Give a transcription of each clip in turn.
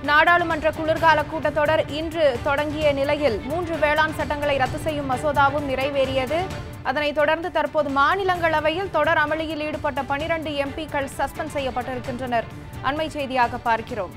நாடாளுமன்ற குளிர்கால கூட்டத்தொடர் இன்று தொடங்கிய நிலையில் மூன்று வேளாண் சட்டங்களை ரத்து செய்யும் மசோதாவும் நிறைவேறியது அதனைத் தொடர்ந்து தற்போது மாநிலங்களவையில் தொடர் அமளியில் ஈடுபட்ட பனிரண்டு எம்பிக்கள் சஸ்பெண்ட் செய்யப்பட்டிருக்கின்றனர் அண்மை செய்தியாக பார்க்கிறோம்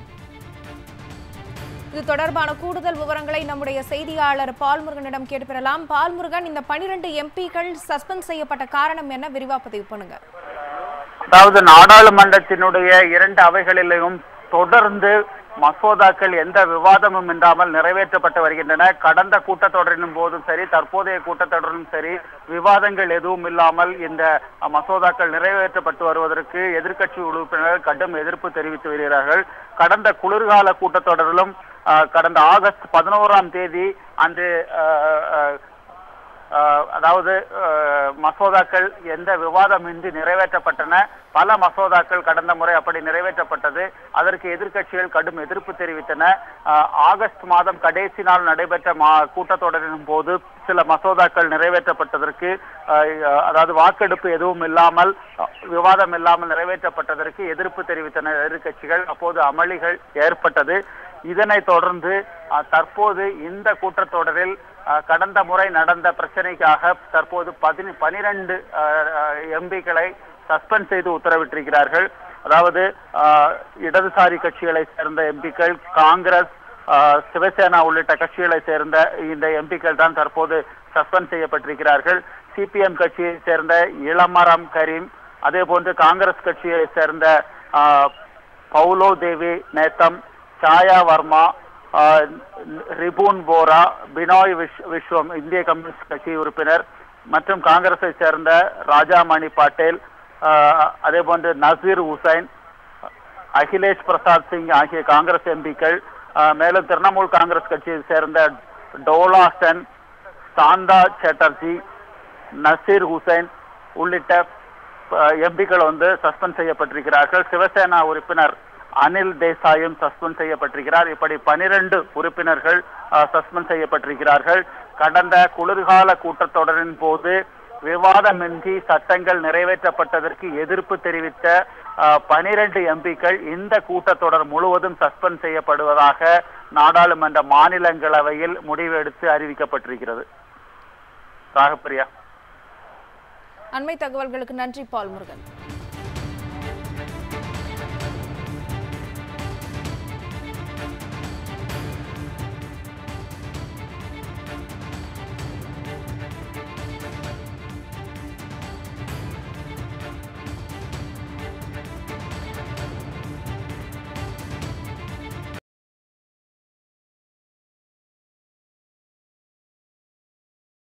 இது தொடர்பான கூடுதல் விவரங்களை நம்முடைய செய்தியாளர் பால்முருகனிடம் கேட்டு பெறலாம் பால்முருகன் இந்த பனிரெண்டு எம்பிக்கள் சஸ்பெண்ட் செய்யப்பட்ட காரணம் என்ன விரிவா பதிவு பண்ணுங்க அதாவது நாடாளுமன்றத்தினுடைய இரண்டு அவைகளிலும் தொடர்ந்து மசோதாக்கள் எந்த விவாதமும் இன்றாமல் நிறைவேற்றப்பட்டு வருகின்றன கடந்த கூட்டத்தொடரின் போதும் சரி தற்போதைய கூட்டத்தொடரிலும் சரி விவாதங்கள் எதுவும் இல்லாமல் இந்த மசோதாக்கள் நிறைவேற்றப்பட்டு வருவதற்கு எதிர்க்கட்சி உறுப்பினர்கள் கடும் எதிர்ப்பு தெரிவித்து வருகிறார்கள் கடந்த குளிர்கால கூட்டத்தொடரிலும் அஹ், கடந்த ஆகஸ்ட் பதினோராம் தேதி அன்று அஹ், அஹ், அஹ் அதாவது அஹ், மசோதாக்கள் எந்த விவாதமின்றி நிறைவேற்றப்பட்டன பல மசோதாக்கள் கடந்த முறை அப்படி நிறைவேற்றப்பட்டது அதற்கு எதிர்க்கட்சிகள் கடும் எதிர்ப்பு தெரிவித்தன அஹ், ஆகஸ்ட் மாதம் கடைசி நாள் நடைபெற்ற மா கூட்டத்தொடரின் போது சில மசோதாக்கள் நிறைவேற்றப்பட்டதற்கு அஹ், அதாவது வாக்கெடுப்பு எதுவும் இல்லாமல் அஹ், விவாதம் இல்லாமல் நிறைவேற்றப்பட்டதற்கு எதிர்ப்பு தெரிவித்தன எதிர்க்கட்சிகள் அப்போது அமளிகள் ஏற்பட்டது இதனைத் தொடர்ந்து அஹ், தற்போது இந்த கூட்டத்தொடரில் அஹ், கடந்த முறை நடந்த பிரச்சனைக்காக தற்போது பதினி பனிரெண்டு எம்பிக்களை சஸ்பெண்ட் செய்து உத்தரவிட்டிருக்கிறார்கள் அதாவது அஹ், இடதுசாரி கட்சிகளை சேர்ந்த எம்பிக்கள் காங்கிரஸ் அஹ், சிவசேனா உள்ளிட்ட கட்சிகளை சேர்ந்த இந்த எம்பிக்கள் தான் தற்போது சஸ்பெண்ட் செய்யப்பட்டிருக்கிறார்கள் சிபிஎம் கட்சியை சேர்ந்த இளமரம் கரீம் அதே போன்று காங்கிரஸ் கட்சியை சேர்ந்த அஹ், பவுலோ தேவி நேத்தம் சாயா வர்மா ஆஹ், ரிபூன் போரா பினாய் விஷ் விஸ்வம் இந்திய கம்யூனிஸ்ட் கட்சி உறுப்பினர் மற்றும் காங்கிரஸை சேர்ந்த ராஜாமணி பாட்டேல் ஆஹ், அதே போன்று நசீர் ஹுசைன் அகிலேஷ் பிரசாத் சிங் ஆகிய காங்கிரஸ் எம்பிக்கள் ஆஹ், மேலும் திரிணாமுல் காங்கிரஸ் கட்சியை சேர்ந்த டோலா சென் சாந்தா சேட்டர்ஜி நசீர் ஹுசைன் உள்ளிட்ட எம்பிக்கள் வந்து சஸ்பெண்ட் செய்யப்பட்டிருக்கிறார்கள் சிவசேனா உறுப்பினர் அனில் தேசாயும் சஸ்பெண்ட் செய்யப்பட்டிருக்கிறார் இப்படி பனிரெண்டு உறுப்பினர்கள் சஸ்பெண்ட் செய்யப்பட்டிருக்கிறார்கள் கடந்த குளிர்கால கூட்டத்தொடரின் போது விவாதமின்றி சட்டங்கள் நிறைவேற்றப்பட்டதற்கு எதிர்ப்பு தெரிவித்த பனிரெண்டு எம்பிக்கள் இந்த கூட்டத்தொடர் முழுவதும் சஸ்பெண்ட் செய்யப்படுவதாக நாடாளுமன்ற மாநிலங்களவையில் முடிவெடுத்து அறிவிக்கப்பட்டிருக்கிறது ராகப்பிரியா அண்மை தகவல்களுக்கு நன்றி பால்முருகன்